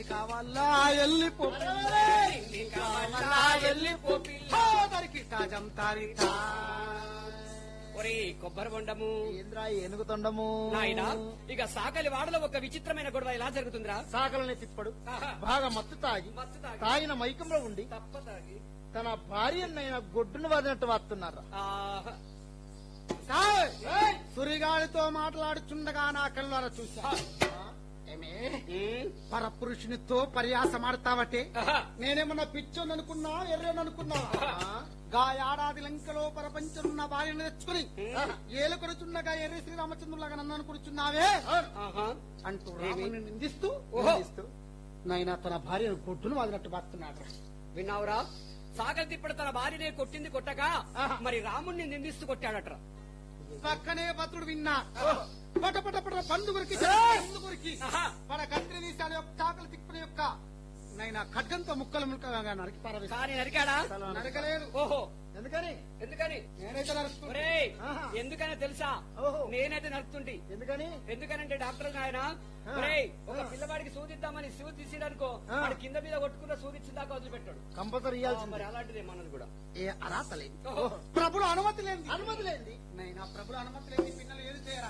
కావాలా వెళ్ళిపో నీ కావాలా వెళ్ళిపో పిల్ల. దానికి తాజం తారితా ఒరే కొబ్బరి బొండము ఏంద్రా ఏనుగుతుండము నాయనా ఇక సాకలి వాడలో ఒక విచిత్రమైన గొడవ ఎలా జరుగుతుందిరా సాకలని తిప్పడు ఆహా. బాగా మత్తు తాగి మత్తు తాగి. తాగిన మైకంలో ఉండి తప్ప తాగి తన భార్యనైనా గొడ్డును వదినట్టు వస్తున్నారా ఆహా. సురిగాలితో మాట్లాడుచుండగా నా కళ్ళారా చూసా ఏమే ఉమ్. పరపురుషునితో పర్యాసమాడతావటే ఆహా. నేనేమన్నా పిచ్చోననుకున్నా ఎర్రననుకున్నా గా ఏడాది లంకలో ప్రపంచమున్న భార్యను తెచ్చుకుని ఏలుకొడుచుండగా ఎర్ర శ్రీరామచంద్రులాగా నన్ను అనుకుడుచున్నావే ఆహా. అంటూ రాముని నిందిస్తూ ఓహో. నిందిస్తూ నాయన తన భార్యను కొట్టును వదినట్టు బాస్తున్నాడు విన్నావురా సాగర్ తిప్పడు తన భార్యనే కొట్టింది కొట్టక ఆహా. మరి రాముణ్ణి నిందిస్తూ కొట్టాడట పక్కనే భద్రుడు విన్నా పట పట పట పండు గురికి పండు గురికి ఆహా. మన కత్రి తీసాల యొక్క చాకలి తిప్పుల యొక్క నైనా ఖడ్గంతో ముక్కలు ముక్కలుగా నరికి పారవేశాడు. కానీ నరికాడా నరకలేదు ఓహో ఎందుకని ఎందుకని నేనైతే నరుకుతున్నా. ఒరేయ్ ఆహా. ఎందుకని తెలుసా ఓహో. నేనైతే నరుకుతుంటి ఎందుకని ఎందుకనంటే డాక్టర్ ఆయన ఆ. ఒరేయ్ ఒక ఆ. పిల్లవాడికి సూదిద్దామని సూది తీసిడనుకో ఆ. వాడు కింద మీద కొట్టుకున్న సూది ఇచ్చిన దాకా వదిలిపెట్టాడు కంపల్సరీ ఆ, ఇయ్యాల్సింది మరి అలాంటిదే మనది కూడా ఏ అర్హత లేదు ఓహో. ప్రభులు అనుమతి లేని అనుమతి లేని నైనా ప్రభులు అనుమతి లేని పిల్లలు ఏది చేయరా